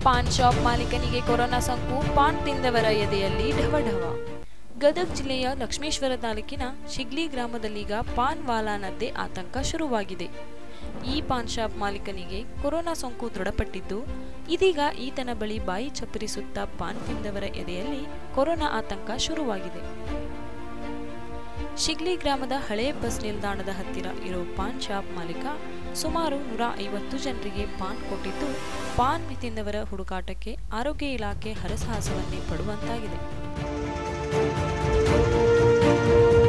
PAN shop ಮಾಲೀಕನಿಗೆ corona ಸೋಂಕು ಪಾನ್ ತಿಂದವರ ಎದೆಯಲ್ಲಿ ಢವಢವ ಗದಗ ಜಿಲ್ಲೆಯ ಲಕ್ಷ್ಮೇಶ್ವರ ತಾಲೂಕಿನ ಶಿಗ್ಲಿ ಗ್ರಾಮದಲ್ಲೀಗ ಪಾನ್ ವಾಲಾನದ್ದೇ ಆತಂಕ ಶುರುವಾಗಿದೆ ಈ ಪಾನ್ ಶಾಪ್ ಮಾಲೀಕನಿಗೆ ಕೊರೋನಾ ಸೋಂಕು ದೃಢಪಟ್ಟಿದ್ದು ಇದೀಗ ಈತನ ಬಳಿ ಬಾಯಿ ಚಪ್ಪರಿಸುತ್ತಾ ಪಾನ್ ತಿಂದವರ ಎದೆಯಲ್ಲಿ ಕೊರೋನಾ ಆತಂಕ ಶುರುವಾಗಿದೆ ಶಿಗ್ಲಿ ಗ್ರಾಮದ ಹಳೆ ಬಸ್ ನಿಲ್ದಾಣದ ಹತ್ತಿರ ಇರೋ ಪಾನ್ ಶಾಪ್ ಮಾಲೀಕ ಸುಮಾರು ನೂರ ಐವತ್ತು ಜನರಿಗೆ ಪಾನ್ ಕೊಟ್ಟಿದ್ದು ಪಾನ್ ತಿಂದವರ ಹುಡುಕಾಟಕ್ಕೆ ಆರೋಗ್ಯ ಇಲಾಖೆ ಹರಸಾಹಸವನ್ನೇ ಪಡುವಂತಾಗಿದೆ